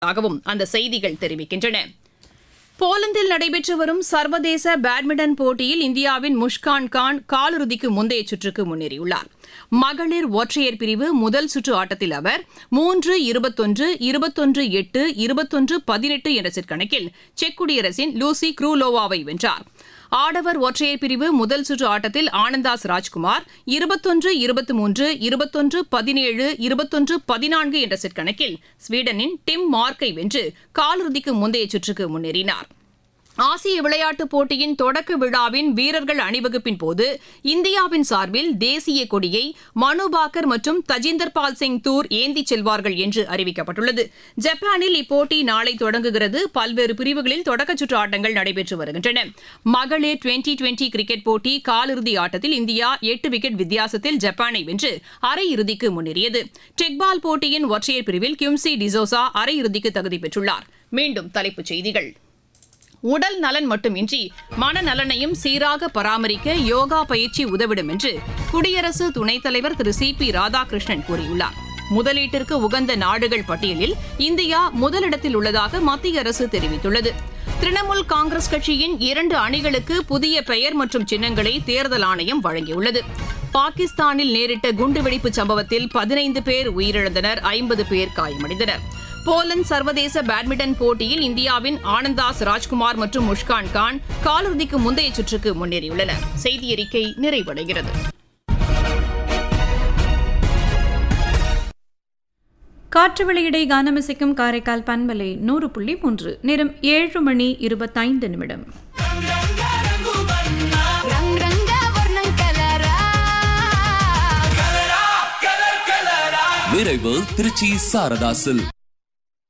ஆகவும் அந்த செய்திகள் தெரிவிக்கின்றன போலந்தில் நடைபெற்று வரும் சர்வதேச பேட்மிண்டன் போட்டியில் இந்தியாவின் முஷ்கான் கான் காலிறுதிக்கு முந்தைய சுற்றுக்கு முன்னேறியுள்ளார் மகளிர் ஒற்றையர் பிரிவு முதல் சுற்று ஆட்டத்தில் அவர் மூன்று இருபத்தொன்று இருபத்தொன்று எட்டு இருபத்தொன்று பதினெட்டு என்ற செட் கணக்கில் செக் குடியரசின் லூசி க்ரூலோவாவை வென்றார் ஆடவர் ஒற்றையர் பிரிவு முதல் சுற்று ஆட்டத்தில் ஆனந்தாஸ் ராஜ்குமார் இருபத்தொன்று இருபத்தி மூன்று இருபத்தொன்று பதினேழு இருபத்தொன்று பதினான்கு என்ற செட் கணக்கில் ஸ்வீடனின் டிம் மார்க்கை வென்று காலிறுதிக்கு முந்தைய சுற்றுக்கு முன்னேறினார் ஆசிய விளையாட்டுப் போட்டியின் தொடக்க விழாவின் வீரர்கள் அணிவகுப்பின் போது இந்தியாவின் சார்பில் தேசிய கொடியை மனுபாக்கர் மற்றும் தஜிந்தர் பால் சிங் தூர் ஏந்திச் செல்வார்கள் என்று அறிவிக்கப்பட்டுள்ளது ஜப்பானில் இப்போட்டி நாளை தொடங்குகிறது பல்வேறு பிரிவுகளில் தொடக்கச் சுற்று ஆட்டங்கள் நடைபெற்று வருகின்றன மகளிர் டுவெண்டி டுவெண்டி கிரிக்கெட் போட்டி காலிறுதி ஆட்டத்தில் இந்தியா எட்டு விக்கெட் வித்தியாசத்தில் ஜப்பானை வென்று அரையிறுதிக்கு முன்னேறியது டெக்பால் போட்டியின் ஒற்றையர் பிரிவில் கிம்சி டிசோசா அரையிறுதிக்கு தகுதி பெற்றுள்ளார் மீண்டும் தலைப்புச் செய்திகள் உடல் நலன் மட்டுமின்றி மனநலனையும் சீராக பராமரிக்க யோகா பயிற்சி உதவிடும் என்று குடியரசு துணைத் தலைவர் திரு சி பி ராதாகிருஷ்ணன் கூறியுள்ளார் முதலீட்டிற்கு உகந்த நாடுகள் பட்டியலில் இந்தியா முதலிடத்தில் உள்ளதாக மத்திய அரசு தெரிவித்துள்ளது திரிணாமுல் காங்கிரஸ் கட்சியின் இரண்டு அணிகளுக்கு புதிய பெயர் மற்றும் சின்னங்களை தேர்தல் ஆணையம் வழங்கியுள்ளது பாகிஸ்தானில் நேரிட்ட குண்டுவெடிப்பு சம்பவத்தில் பதினைந்து பேர் உயிரிழந்தனர் ஐம்பது பேர் காயமடைந்தனர் போலந்து சர்வதேச பேட்மிண்டன் போட்டியில் இந்தியாவின் ஆனந்தாஸ் ராஜ்குமார் மற்றும் முஷ்கான் கான் காலிறுதிக்கு முந்தைய சுற்றுக்கு முன்னேறியுள்ளனர் செய்தி அறிக்கை நிறைவடைகிறது காற்று வெளியிடை கானமிசைக்கும் காரைக்கால் பண்பலை நூறு புள்ளி மூன்று நேரம் ஏழு மணி இருபத்தைந்து நிமிடம் రంగ్ రంగ వర్ణం కలరా நிறைவு திருச்சி சாரதாசில்